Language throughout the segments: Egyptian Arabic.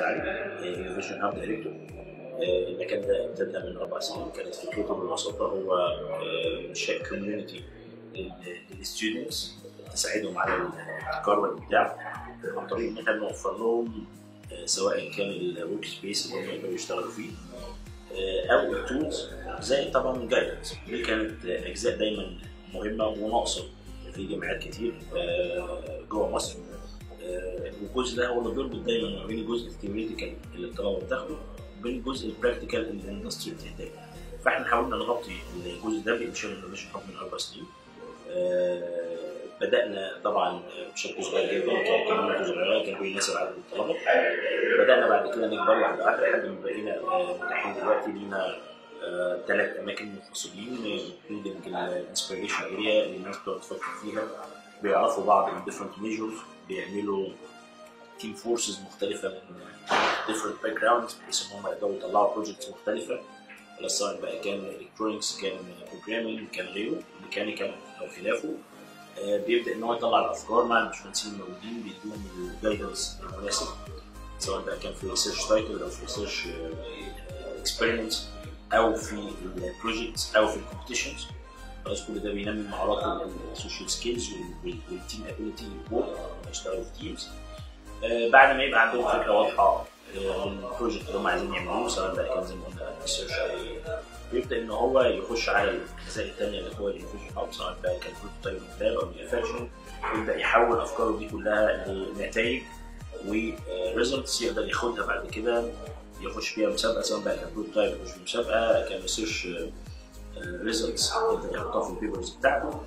علي انوفيشن هاب دايركتور المكان ده ابتدى من اربع سنين كانت فكرته ببساطه هو انشاء كوميونتي للستودنتس تساعدهم على الابتكار والابداع عن طريق ان احنا نوفر لهم سواء كان الورك سبيس اللي هم يقدروا يشتغلوا فيه او التولز زي طبعا جايدنس دي كانت اجزاء دايما مهمه وناقصه في جامعات كتير جوه مصر والجزء ده هو اللي بيربط دايما ما بين الجزء الثيوريتيكال اللي الطلبه بتاخده وبين الجزء البراكتيكال اللي الاندستري بتحتاجه فاحنا حاولنا نغطي الجزء ده بانشاء الانوفيشن هاب من اربع سنين بدانا طبعا بشكل صغير جدا كان كميته صغيره كان بيناسب عدد الطلبه بدانا بعد كده نكبر واحده واحده لحد ما بقينا متاحين دلوقتي لينا ثلاث اماكن منفصلين انكلودنج الانسبيريشن اريا اللي الناس بتقعد تفكر فيها بيعرفوا بعض من ديفرنت ميجرز بيعملوا تيم فورسز مختلفه من ديفرنت باك جراوندز بحيث ان هم يقدروا يطلعوا بروجكتس مختلفه سواء بقى كان الكترونكس كان بروجرامينج كان غيره ميكانيكال او خلافه بيبدا ان هو يطلع الافكار مع الباشمهندسين الموجودين بيدوهم الجايدنس المناسب سواء بقى كان في ريسيرش تايتل او في ريسيرش اكسبيرمنتس او في البروجكتس او في الكومبيتيشنز خلاص كل ده بينمي مهارات السوشيال سكيلز والتيم ابيلتي يشتغلوا في تيمز بعد ما يبقى عندهم فكره واضحه للبروجكت اللي هم عايزين يعملوه سواء بقى كان زي ما قلنا ريسيرش او بيبدا ان هو يخش على الاجزاء الثانيه اللي هو الانفيشن هاب سواء بقى كان بروتوتايب لاب او مانيفاكتشرنج يبدا يحول افكاره دي كلها لنتائج وريزلتس يقدر ياخدها بعد كده يخش بيها مسابقه سواء بقى كان بروتوتايب يخش في مسابقه كان ريسيرش ريزلتس يقدر يحطها في البيبرز بتاعته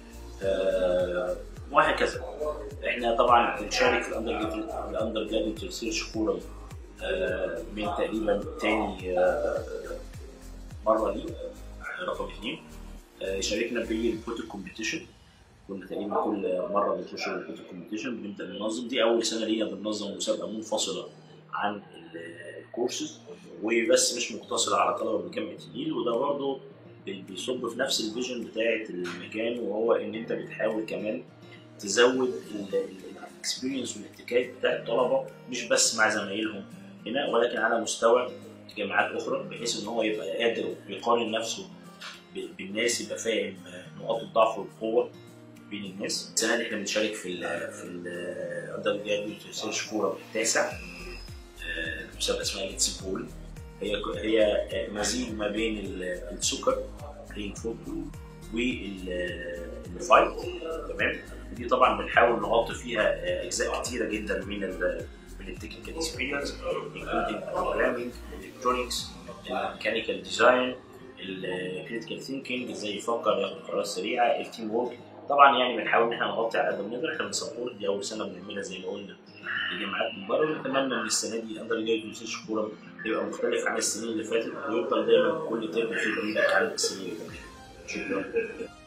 وهكذا احنا طبعا بنشارك في الاندر جراديوت ريسيرش فورم من تقريبا تاني مره لي رقم اثنين شاركنا بالبوتو كومبيتيشن كنا تقريبا كل مره بنخش البوتو كومبيتيشن بنبدا ننظم دي اول سنه لينا بننظم مسابقه منفصله عن الكورسز وبس مش مقتصره على طلبه من جامعه النيل وده برضه بيصب في نفس الفيجن بتاعه المكان وهو ان انت بتحاول كمان تزود الاكسبيرينس والاحتكاك بتاع الطلبه مش بس مع زمايلهم هنا ولكن على مستوى جامعات اخرى بحيث ان هو يبقى قادر يقارن نفسه بالناس يبقى فاهم نقاط الضعف والقوه بين الناس السنه دي احنا بنشارك في ال في الاندر جراديوت ريسيرش فورم التاسع مسابقه اسمها ليتس بول هي هي مزيج ما بين السكر كلين فوتبول والفايت تمام دي طبعا بنحاول نغطي فيها اجزاء كتيره جدا من ال من التكنيكال اكسبيرينس including programming الكترونكس الميكانيكال ديزاين الكريتيكال ثينكينج ازاي يفكر ياخد قرارات سريعه التيم وورك طبعا يعني بنحاول ان احنا نغطي على قد ما نقدر احنا بنسبورت دي اول سنه بنعملها زي ما قلنا لجامعات من بره ونتمنى ان السنه دي الاندر جراد ريسيرش فورم يبقى مختلف عن السنين اللي فاتت ويفضل دايما كل ترم في فيدباك عن السنين اللي فاتت شكرا